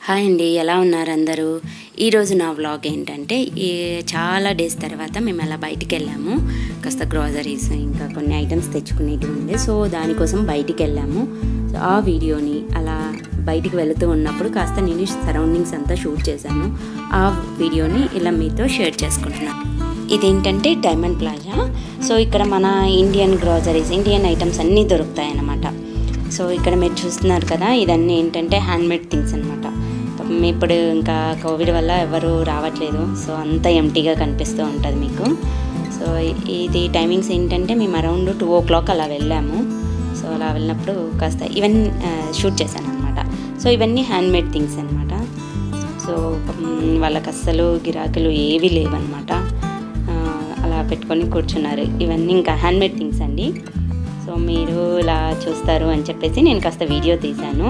hi అండి ఎలా ఉన్నారు అందరూ ఈరోజు నా వ్లాగ్ ఏంటంటే ఈ చాలా డేస్ తర్వాత మేము అలా బయటికి వెళ్ళాము కాస్త గ్రాసరీస్ ఇంకా కొన్ని ఐటమ్స్ తెచ్చుకునేవి ఉండే సో దానికోసం బయటికి వెళ్ళాము సో ఆ వీడియోని అలా బయటికి వెళుతూ ఉన్నప్పుడు కాస్త నేను సరౌండింగ్స్ అంతా షూట్ చేశాను ఆ వీడియోని ఇలా మీతో షేర్ చేసుకుంటున్నాను ఇదేంటంటే డైమండ్ ప్లాజా సో ఇక్కడ మన ఇండియన్ గ్రాసరీస్ ఇండియన్ ఐటమ్స్ అన్నీ దొరుకుతాయి అన్నమాట సో ఇక్కడ మీరు చూస్తున్నారు కదా ఇదన్నీ ఏంటంటే హ్యాండ్మేడ్ థింగ్స్ అనమాట ఇప్పుడు ఇంకా కోవిడ్ వల్ల ఎవరు రావట్లేదు సో అంతా ఎంటీగా కనిపిస్తూ ఉంటుంది మీకు సో ఇది టైమింగ్స్ ఏంటంటే మేము అరౌండ్ టూ ఓ క్లాక్ అలా వెళ్ళాము సో అలా వెళ్ళినప్పుడు కాస్త ఈవెన్ షూట్ చేశాను అనమాట సో ఇవన్నీ హ్యాండ్మేడ్ థింగ్స్ అనమాట సో మ్, వాళ్ళకి అస్సలు గిరాకులు ఏవి లేవన్నమాట ఆ, అలా పెట్టుకొని కూర్చున్నారు ఇవన్నీ ఇంకా హ్యాండ్మేడ్ థింగ్స్ అండి సో మీరు ఇలా చూస్తారు అని చెప్పేసి నేను కాస్త వీడియో తీశాను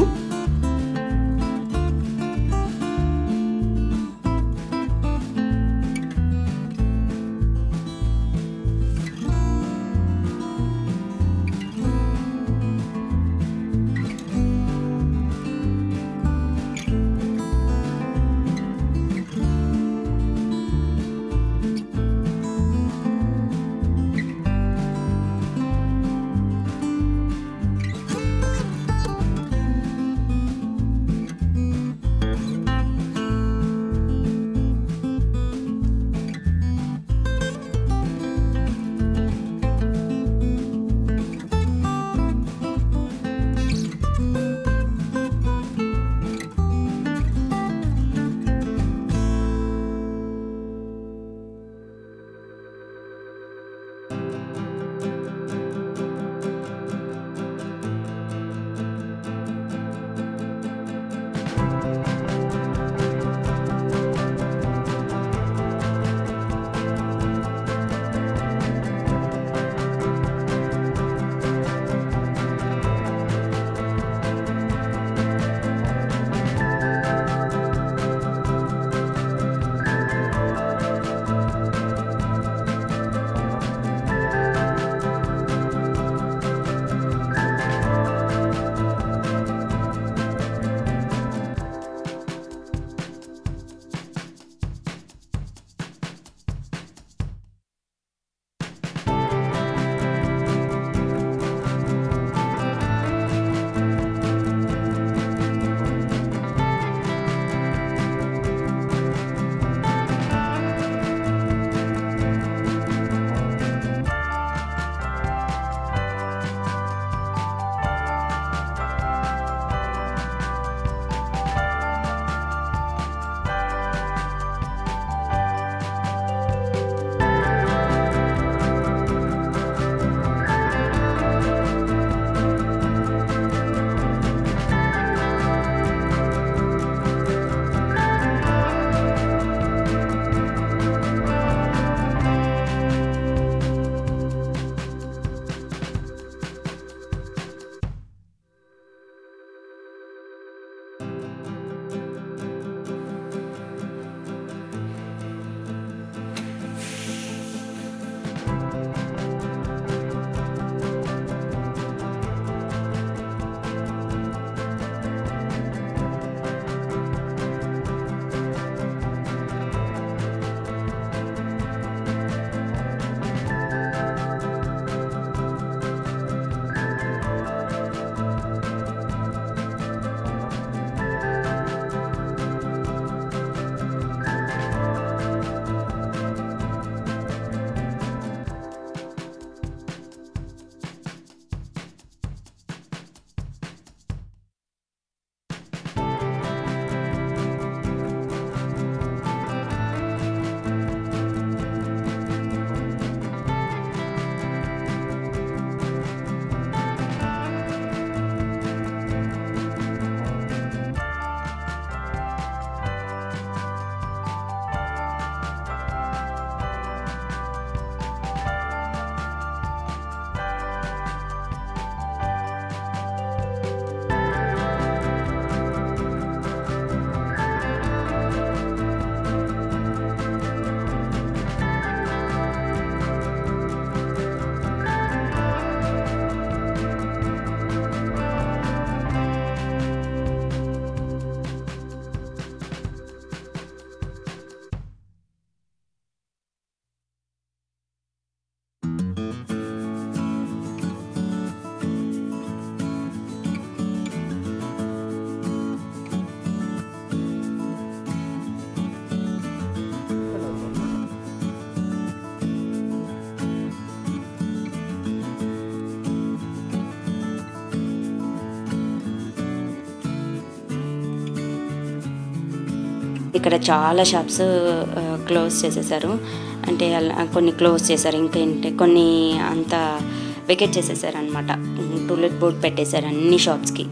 ఇక్కడ చాలా షాప్స్ క్లోజ్ చేసేసారు అంటే అలా కొన్ని క్లోజ్ చేశారు ఇంకేంటి కొన్ని అంతా వెకెట్ చేసేసారు అనమాట టూలెట్ బోర్డ్ పెట్టేశారు అన్ని షాప్స్కి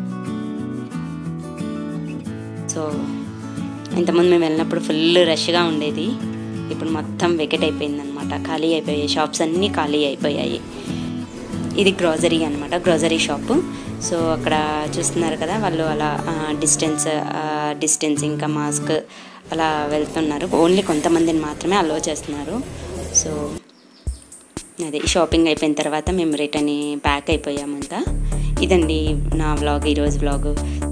సో ఇంతకుముందు మేము వెళ్ళినప్పుడు ఫుల్ రష్గా ఉండేది ఇప్పుడు మొత్తం వెకెట్ అయిపోయింది అనమాట ఖాళీ అయిపోయాయి షాప్స్ అన్నీ ఖాళీ అయిపోయాయి ఇది గ్రోజరీ అనమాట గ్రోజరీ షాపు సో అక్కడ చూస్తున్నారు కదా వాళ్ళు అలా డిస్టెన్స్ డిస్టెన్స్ ఇంకా మాస్క్ అలా వెళ్తున్నారు ఓన్లీ కొంతమందిని మాత్రమే అలో చేస్తున్నారు సో అదే షాపింగ్ అయిపోయిన తర్వాత మేము రిటర్న్ బ్యాక్ అయిపోయామంతా ఇదండి నా వ్లాగ్ ఈరోజు వ్లాగ్